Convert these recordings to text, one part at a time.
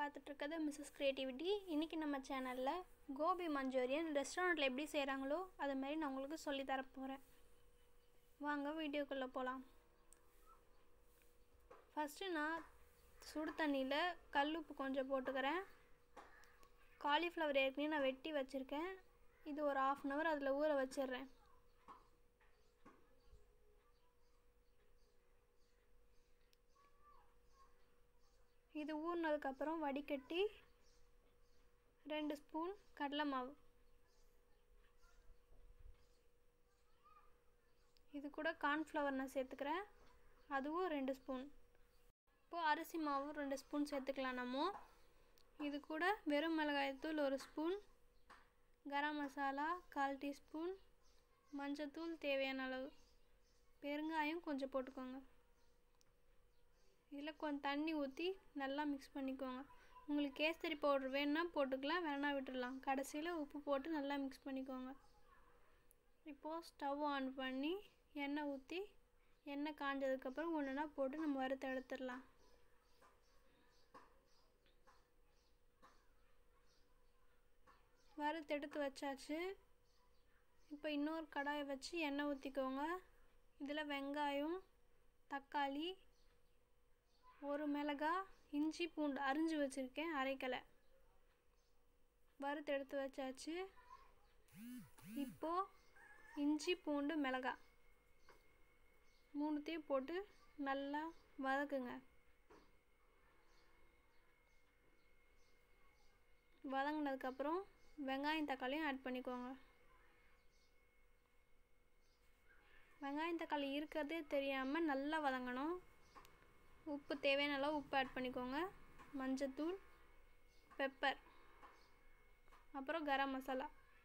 பார்த்துட்ருக்கிறது Mrs creativity இன்றைக்கி நம்ம சேனலில் கோபி மஞ்சூரியன் ரெஸ்டாரண்ட்டில் எப்படி செய்கிறாங்களோ அது மாதிரி நான் உங்களுக்கு சொல்லித் தர போகிறேன் வாங்க வீடியோக்குள்ளே போகலாம் ஃபஸ்ட்டு நான் சுடு தண்ணியில் கல் உப்பு கொஞ்சம் போட்டுக்கிறேன் காலிஃப்ளவர் ஏற்கனவே நான் வெட்டி வச்சுருக்கேன் இது ஒரு ஆஃப் அன் ஹவர் அதில் ஊற வச்சிடுறேன் இது ஊறினதுக்கப்புறம் வடிகட்டி ரெண்டு ஸ்பூன் கடலை மாவு இது கூட கார்ன்ஃப்ளவர் நான் சேர்த்துக்கிறேன் அதுவும் ரெண்டு ஸ்பூன் இப்போது அரிசி மாவும் ரெண்டு ஸ்பூன் சேர்த்துக்கலாம் நம்ம இது கூட வெறும் மிளகாய்த்தூள் ஒரு ஸ்பூன் கரம் மசாலா கால் டீஸ்பூன் மஞ்சத்தூள் தேவையான அளவு பெருங்காயம் கொஞ்சம் போட்டுக்கோங்க இதில் கொஞ்சம் தண்ணி ஊற்றி நல்லா மிக்ஸ் பண்ணிக்கோங்க உங்களுக்கு கேசரி பவுட்ரு வேணுன்னா போட்டுக்கலாம் வேணா விட்டுடலாம் கடைசியில் உப்பு போட்டு நல்லா மிக்ஸ் பண்ணிக்கோங்க இப்போது ஸ்டவ் ஆன் பண்ணி எண்ணெய் ஊற்றி எண்ணெய் காஞ்சதுக்கப்புறம் ஒன்றுனா போட்டு நம்ம வறுத்து எடுத்துடலாம் வறுத்து எடுத்து வச்சாச்சு இப்போ இன்னொரு கடாயை வச்சு எண்ணெய் ஊற்றிக்கோங்க இதில் வெங்காயம் தக்காளி ஒரு மிளகா இஞ்சி பூண்டு அரிஞ்சு வச்சுருக்கேன் அரைக்கலை வறுத்து எடுத்து வச்சாச்சு இப்போது இஞ்சி பூண்டு மிளகா மூணுத்தையும் போட்டு நல்லா வதக்குங்க வதங்கினதுக்கப்புறம் வெங்காயம் தக்காளியும் ஆட் பண்ணிக்கோங்க வெங்காயம் தக்காளி இருக்கிறதே தெரியாமல் நல்லா வதங்கணும் உப்பு தேவையான அளவு உப்பு ஆட் பண்ணிக்கோங்க மஞ்சத்தூள் பெப்பர் அப்புறம் கரம் மசாலா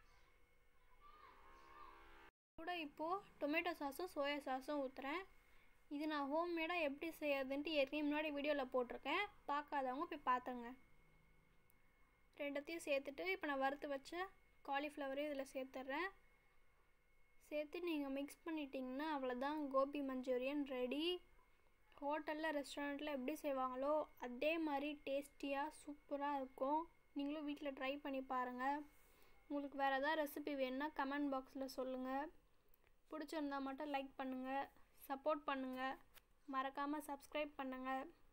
கூட இப்போது டொமேட்டோ சாஸும் சோயா சாஸும் ஊற்றுறேன் இது நான் ஹோம்மேடாக எப்படி செய்யறதுன்ட்டு ஏற்கனவே முன்னாடி வீடியோவில் போட்டிருக்கேன் பார்க்காதவங்க போய் பார்த்துங்க ரெண்டத்தையும் சேர்த்துட்டு இப்போ நான் வறுத்து வச்ச காலிஃப்ளவரையும் இதில் சேர்த்துட்றேன் சேர்த்து நீங்கள் மிக்ஸ் பண்ணிட்டீங்கன்னா அவ்வளோதான் கோபி மஞ்சூரியன் ரெடி ஹோட்டலில் ரெஸ்டாரண்ட்டில் எப்படி செய்வாங்களோ அதே மாதிரி டேஸ்டியாக சூப்பராக இருக்கும் நீங்களும் வீட்டில் ட்ரை பண்ணி பாருங்கள் உங்களுக்கு வேறு எதாவது ரெசிபி வேணுன்னா கமெண்ட் பாக்ஸில் சொல்லுங்கள் பிடிச்சிருந்தா மட்டும் லைக் பண்ணுங்கள் சப்போர்ட் பண்ணுங்கள் மறக்காமல் சப்ஸ்கிரைப் பண்ணுங்கள்